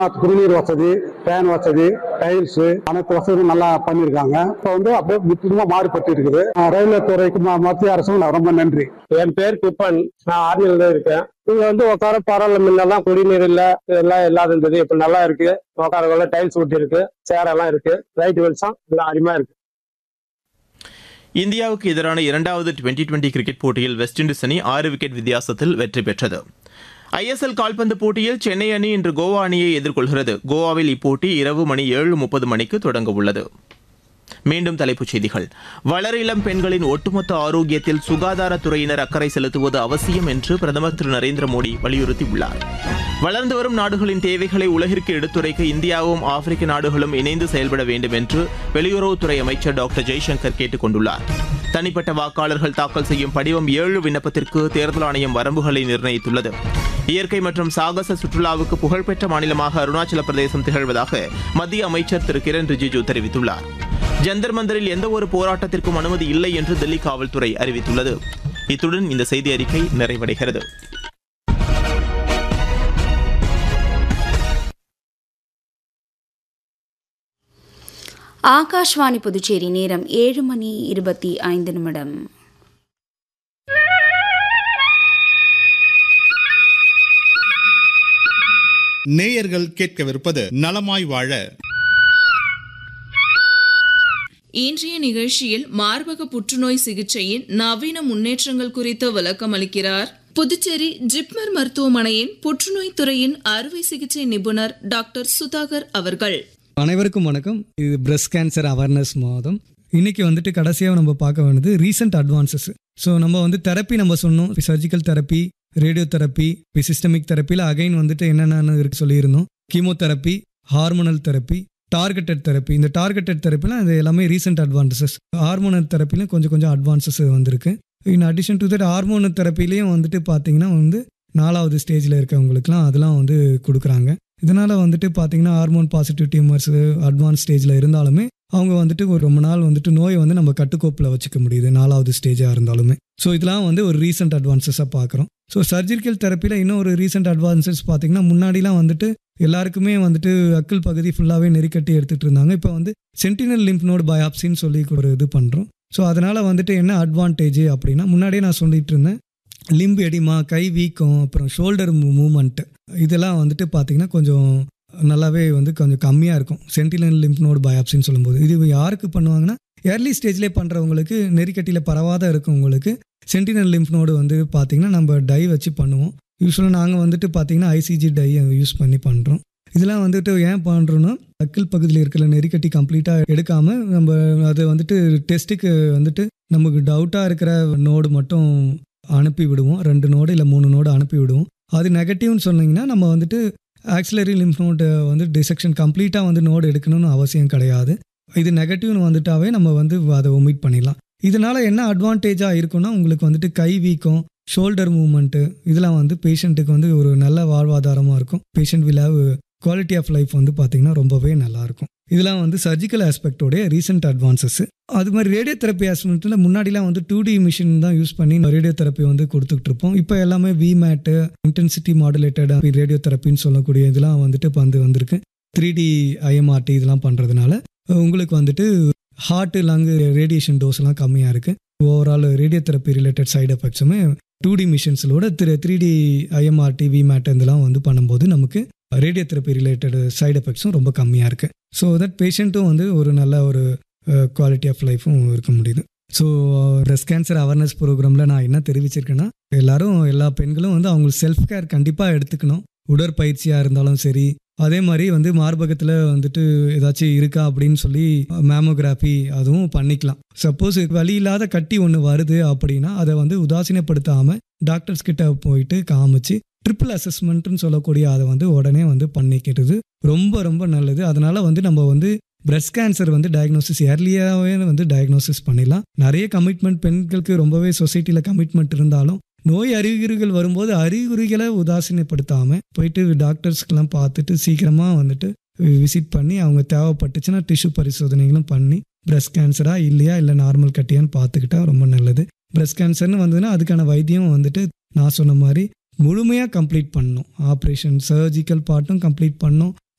குடிநீர் வசதி ஃபேன் வசதி டைல்ஸ் அனைத்து வசதியும் நல்லா பண்ணியிருக்காங்க இப்போ வந்து அப்படியே முற்றிலுமா மாறுபட்டு இருக்குது அஹ் ரயில்வே துறைக்கு ம- மத்திய அரசும் நான் ரொம்ப நன்றி என் பேர் குப்பன் நான் ஆர்மியில தான் இருக்கேன் இங்க வந்து உட்கார பரவாயில்ல முன்னெல்லாம் குடிநீர் இல்ல இதெல்லாம் இல்லாத இருந்தது இப்ப நல்லா இருக்கு உட்கார டைல்ஸ் ஒட்டி இருக்கு சேர் எல்லாம் இருக்கு லைட் வெளிச்சம் எல்லாம் அருமையா இருக்கு இந்தியாவுக்கு எதிரான இரண்டாவது டுவெண்டி டுவெண்டி கிரிக்கெட் போட்டியில் வெஸ்ட் இண்டீஸ் அணி ஆறு விக்கெட் வித்தியாசத்தில் வெற்றி பெற்றது ஐஎஸ்எல் கால்பந்து போட்டியில் சென்னை அணி இன்று கோவா அணியை எதிர்கொள்கிறது கோவாவில் இப்போட்டி இரவு மணி ஏழு முப்பது மணிக்கு தொடங்க உள்ளது மீண்டும் தலைப்புச் செய்திகள் வளர் இளம் பெண்களின் ஒட்டுமொத்த ஆரோக்கியத்தில் சுகாதாரத்துறையினர் அக்கறை செலுத்துவது அவசியம் என்று பிரதமர் திரு நரேந்திர மோடி வலியுறுத்தியுள்ளார் வளர்ந்து வரும் நாடுகளின் தேவைகளை உலகிற்கு எடுத்துரைக்க இந்தியாவும் ஆப்பிரிக்க நாடுகளும் இணைந்து செயல்பட வேண்டும் என்று வெளியுறவுத்துறை அமைச்சர் டாக்டர் ஜெய்சங்கர் கேட்டுக் கொண்டுள்ளார் தனிப்பட்ட வாக்காளர்கள் தாக்கல் செய்யும் படிவம் ஏழு விண்ணப்பத்திற்கு தேர்தல் ஆணையம் வரம்புகளை நிர்ணயித்துள்ளது இயற்கை மற்றும் சாகச சுற்றுலாவுக்கு புகழ்பெற்ற மாநிலமாக அருணாச்சல பிரதேசம் திகழ்வதாக மத்திய அமைச்சர் திரு கிரண் ரிஜிஜு தெரிவித்துள்ளார் ஜந்தர் மந்தரில் எந்த ஒரு போராட்டத்திற்கும் அனுமதி இல்லை என்று டெல்லி காவல்துறை அறிவித்துள்ளது இத்துடன் இந்த செய்தி அறிக்கை நிறைவடைகிறது ஆகாஷ்வாணி புதுச்சேரி நேரம் ஏழு மணி இருபத்தி ஐந்து நிமிடம் நேயர்கள் கேட்கவிருப்பது நலமாய் வாழ இன்றைய நிகழ்ச்சியில் மார்பக புற்றுநோய் சிகிச்சையின் நவீன முன்னேற்றங்கள் குறித்து விளக்கம் அளிக்கிறார் புதுச்சேரி ஜிப்மர் மருத்துவமனையின் புற்றுநோய் துறையின் அறுவை சிகிச்சை நிபுணர் டாக்டர் சுதாகர் அவர்கள் அனைவருக்கும் வணக்கம் இது பிரஸ்ட் கேன்சர் அவேர்னஸ் மாதம் இன்னைக்கு வந்துட்டு கடைசியாக நம்ம பார்க்க வேண்டியது ரீசெண்ட் அட்வான்சஸ் ஸோ நம்ம வந்து தெரப்பி நம்ம சொன்னோம் சர்ஜிக்கல் தெரப்பி ரேடியோ தெரப்பி இப்போ சிஸ்டமிக் தெரப்பியில் அகைன் வந்துட்டு என்னென்னு இருக்கு சொல்லியிருந்தோம் chemotherapy hormonal therapy targeted therapy இந்த டார்கெட்டட் தெரப்பியில் அது எல்லாமே ரீசெண்ட் அட்வான்சஸ் ஹார்மோனல் தெரப்பிலையும் கொஞ்சம் கொஞ்சம் அட்வான்சஸ் வந்திருக்கு in addition to that hormonal தெரப்பிலையும் வந்துட்டு பார்த்தீங்கன்னா வந்து நாலாவது ஸ்டேஜில் இருக்கவங்களுக்குலாம் அதெல்லாம் வந்து கொடுக்குறாங்க இதனால் வந்துட்டு பார்த்தீங்கன்னா ஹார்மோன் பாசிட்டிவ் டியூமர்ஸ் அட்வான்ஸ் ஸ்டேஜில் இருந்தாலுமே அவங்க வந்துட்டு ஒரு ரொம்ப நாள் வந்துட்டு நோயை வந்து நம்ம கட்டுக்கோப்பில் வச்சுக்க முடியுது நாலாவது ஸ்டேஜாக இருந்தாலுமே ஸோ இதெல்லாம் வந்து ஒரு ரீசெண்ட் அட்வான்சஸாக பார்க்குறோம் ஸோ சர்ஜிக்கல் தெரப்பியில் இன்னும் ஒரு ரீசெண்ட் அட்வான்சஸ் பார்த்தீங்கன்னா முன்னாடிலாம் வந்துட்டு எல்லாருக்குமே வந்துட்டு அக்கிள் பகுதி ஃபுல்லாகவே நெறிக்கட்டி எடுத்துகிட்டு இருந்தாங்க இப்போ வந்து சென்டினல் லிம்ப் நோடு பயாப்சின்னு சொல்லி ஒரு இது பண்ணுறோம் ஸோ அதனால் வந்துட்டு என்ன அட்வான்டேஜ் அப்படின்னா முன்னாடியே நான் சொல்லிட்டு இருந்தேன் லிம்பு எடிமா கை வீக்கம் அப்புறம் ஷோல்டர் மூமெண்ட் இதெல்லாம் வந்துட்டு பார்த்தீங்கன்னா கொஞ்சம் நல்லாவே வந்து கொஞ்சம் கம்மியாக இருக்கும் சென்டினல் லிம்ப் நோடு பயாப்சின்னு சொல்லும்போது இது யாருக்கு பண்ணுவாங்கன்னா ஏர்லி ஸ்டேஜ்லேயே பண்ணுறவங்களுக்கு நெறிக்கட்டியில் பரவாத இருக்கவங்களுக்கு சென்டினல் லிம்ப் நோடு வந்து பார்த்தீங்கன்னா நம்ம டை வச்சு பண்ணுவோம் யூஸ்வலாக நாங்கள் வந்துட்டு பார்த்தீங்கன்னா ஐசிஜி டை யூஸ் பண்ணி பண்ணுறோம் இதெல்லாம் வந்துட்டு ஏன் பண்ணுறோன்னா அக்கிள் பகுதியில் இருக்கிற நெறிக்கட்டி கம்ப்ளீட்டாக எடுக்காமல் நம்ம அதை வந்துட்டு டெஸ்ட்டுக்கு வந்துட்டு நமக்கு டவுட்டாக இருக்கிற நோடு மட்டும் அனுப்பி விடுவோம் ரெண்டு நோடு இல்லை மூணு நோடு அனுப்பி விடுவோம் அது நெகட்டிவ்னு சொன்னீங்கன்னா நம்ம வந்துட்டு ஆக்சிலரி லிம்ஃப் நோடு வந்து டிசெக்ஷன் கம்ப்ளீட்டாக வந்து நோடு எடுக்கணும்னு அவசியம் கிடையாது இது நெகட்டிவ்னு வந்துட்டாவே நம்ம வந்து அதை ஒமிட் பண்ணிடலாம் இதனால் என்ன அட்வான்டேஜாக இருக்குன்னா உங்களுக்கு வந்துட்டு கை வீக்கம் ஷோல்டர் மூமெண்ட்டு இதெல்லாம் வந்து பேஷண்ட்டுக்கு வந்து ஒரு நல்ல வாழ்வாதாரமாக இருக்கும் patient will have quality of life வந்து பார்த்திங்கன்னா ரொம்பவே நல்லாயிருக்கும் இதெல்லாம் வந்து சர்ஜிக்கல் ஆஸ்பெக்டோடைய ரீசெண்ட் அட்வான்சஸ் அது மாதிரி ரேடியோ தெரப்பி ஆஸ்பெக்டில் முன்னாடிலாம் வந்து டூ டி மிஷின் தான் யூஸ் பண்ணி ரேடியோ தெரப்பி வந்து கொடுத்துட்டு இருப்போம் இப்போ எல்லாமே V MAT intensity modulated radio தெரப்பின்னு சொல்லக்கூடிய இதெல்லாம் வந்துட்டு இப்போ வந்து வந்திருக்கு த்ரீ டி ஐஎம்ஆர்டி இதெல்லாம் பண்ணுறதுனால உங்களுக்கு வந்துட்டு ஹார்ட் லங்கு ரேடியேஷன் டோஸ் எல்லாம் கம்மியாக இருக்குது overall radio therapy related side எஃபெக்ட்ஸுமே டூ டி மிஷின்ஸோட three three D IMRT V MAT இதெல்லாம் வந்து பண்ணும்போது நமக்கு ரேடியோ தெரப்பி ரிலேட்டட் சைடு எஃபெக்ட்ஸும் ரொம்ப கம்மியாக இருக்குது ஸோ தட் பேஷண்ட்டும் வந்து ஒரு நல்ல ஒரு குவாலிட்டி ஆஃப் லைஃப்பும் இருக்க முடியுது ஸோ பிரஸ்ட் கேன்சர் அவேர்னஸ் ப்ரோக்ராமில் நான் என்ன தெரிவிச்சிருக்கேன்னா எல்லாரும் எல்லா பெண்களும் வந்து அவங்க செல்ஃப் கேர் கண்டிப்பாக எடுத்துக்கணும் உடற்பயிற்சியாக இருந்தாலும் சரி அதே மாதிரி வந்து மார்பகத்தில் வந்துட்டு ஏதாச்சும் இருக்கா அப்படின்னு சொல்லி மேமோகிராஃபி அதுவும் பண்ணிக்கலாம் சப்போஸ் வலி இல்லாத கட்டி ஒன்று வருது அப்படின்னா அதை வந்து உதாசீனப்படுத்தாமல் டாக்டர்ஸ் கிட்ட போயிட்டு காமிச்சு ட்ரிபிள் அசஸ்மெண்ட்னு சொல்லக்கூடிய அதை வந்து உடனே வந்து பண்ணிக்கிறது ரொம்ப ரொம்ப நல்லது அதனால வந்து நம்ம வந்து பிரஸ்ட் கேன்சர் வந்து டயக்னோசிஸ் ஏர்லியாகவே வந்து டயக்னோசிஸ் பண்ணிடலாம் நிறைய கமிட்மெண்ட் பெண்களுக்கு ரொம்பவே சொசைட்டியில் கமிட்மெண்ட் இருந்தாலும் நோய் அறிகுறிகள் வரும்போது அறிகுறிகளை உதாசீனப்படுத்தாமல் போயிட்டு டாக்டர்ஸ்க்கெல்லாம் பார்த்துட்டு சீக்கிரமாக வந்துட்டு விசிட் பண்ணி அவங்க தேவைப்பட்டுச்சுன்னா டிஷ்யூ பரிசோதனைகளும் பண்ணி பிரஸ்ட் கேன்சரா இல்லையா இல்லை நார்மல் கட்டியான்னு பார்த்துக்கிட்டா ரொம்ப நல்லது பிரஸ்ட் கேன்சர்னு வந்ததுன்னா அதுக்கான வைத்தியம் வந்துட்டு நான் சொன்ன மாதிரி முழுமையாக கம்ப்ளீட் பண்ணணும் ஆப்ரேஷன் சர்ஜிக்கல் பார்ட்டும் கம்ப்ளீட் பண்ணணும்